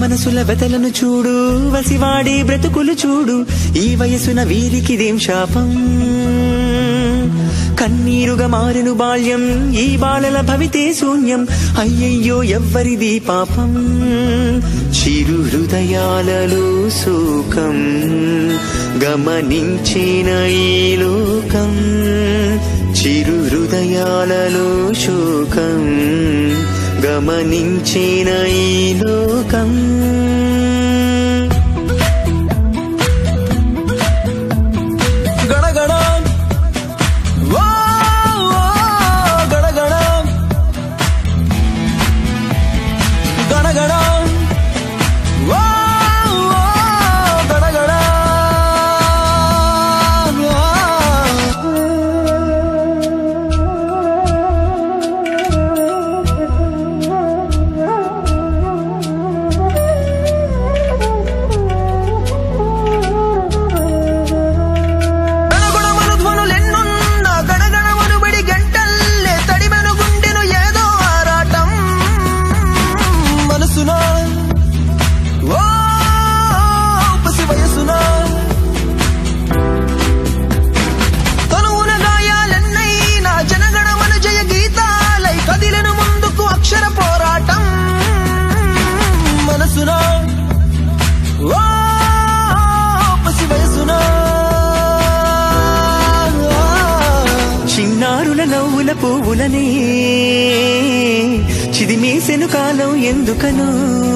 మనసుల వెతలను చూడు వసివాడి బ్రతుకులు చూడు ఈ వయసున వీరికిదేం శాపం కన్నీరుగా మారెను బాల్యం ఈ బాలల భవితే శూన్యం అయ్యయ్యో ఎవ్వరిది పాపం చిరు హృదయాలలో శోకం గమనించిన ఈ లోకం చిరు హృదయాలలో శోకం గమనించిన ఈ లోకం గణగణ ఓ గణగణ గణగణ ఓ గణగణ గణగణమను ధ్వనులెన్నున్న గణగణమను బడి గంటల్లే తడిమెను గుండెను ఏదో ఆరాటం మనసున ఓ పసి వయసున తనువున గాయాలెన్నైనా జనగణమను జయ గీతాలై కదిలను ముందుకు అక్షర పోరాటం మనసున ఓ పసి వయసున చిన్నారుల నవ్వుల పువ్వులనే చిదిమేసెను కాలం ఎందుకను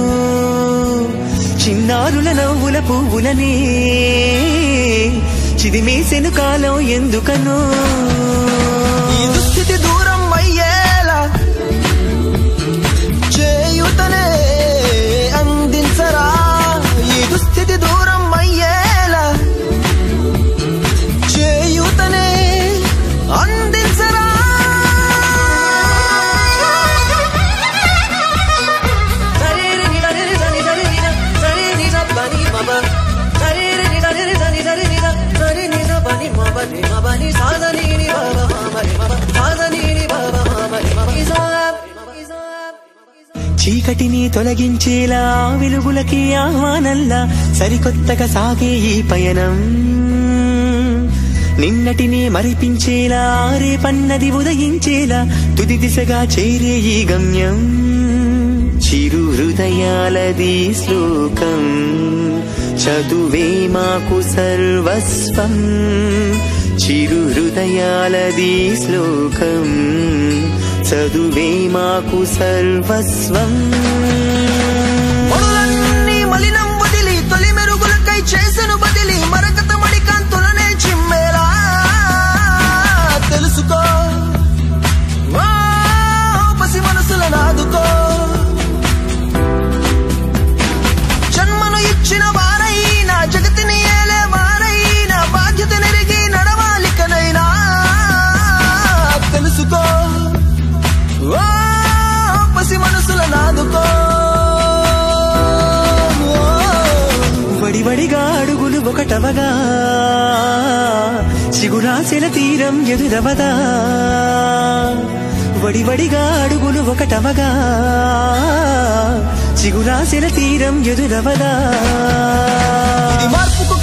చిన్నారుల నవ్వుల పువ్వులనే చిదిమేసెను కాలం ఎందుకను ఈ దుస్థితి దూరం అయ్యేలా చేయుతనే అందించరా ఈ దుస్థితి దూరం అయ్యేలా చేయుతనే అందించరా చీకటిని తొలగించేలా వెలుగులకి ఆహ్వానంలా సరికొత్తగా సాగే ఈ పయనం నిన్నటిని మరిపించేలా రేపన్నది ఉదయించేలా తుది దిశగా చేరే ఈ గమ్యం చిరు హృదయాలది శ్లోకం చదువే మాకు సర్వస్వం చిరు హృదయాలది శ్లోకం చదువే మాకు సర్వస్వం మొదలన్నీ మలినం వదిలి తొలి మెరుగులకై చేసెను బదిలి మరకత మడి కాంతులనే చిమ్మేలా తెలుసుకో ఓ పసి మనసుల నాదుకో జన్మను ఇచ్చిన వారైనా జగతిని ఏలే వారైనా బాధ్యత నెరిగి నడవాలికనైనా తెలుసుకో ఓ పసి మనసుల నాదుకో వడివడిగా అడుగులు ఒకటవగా చిగురాశల తీరం ఎదురవదా వడివడిగా అడుగులు ఒకటవగా చిగురాశల తీరం ఎదురవదా ఇది మార్పుకు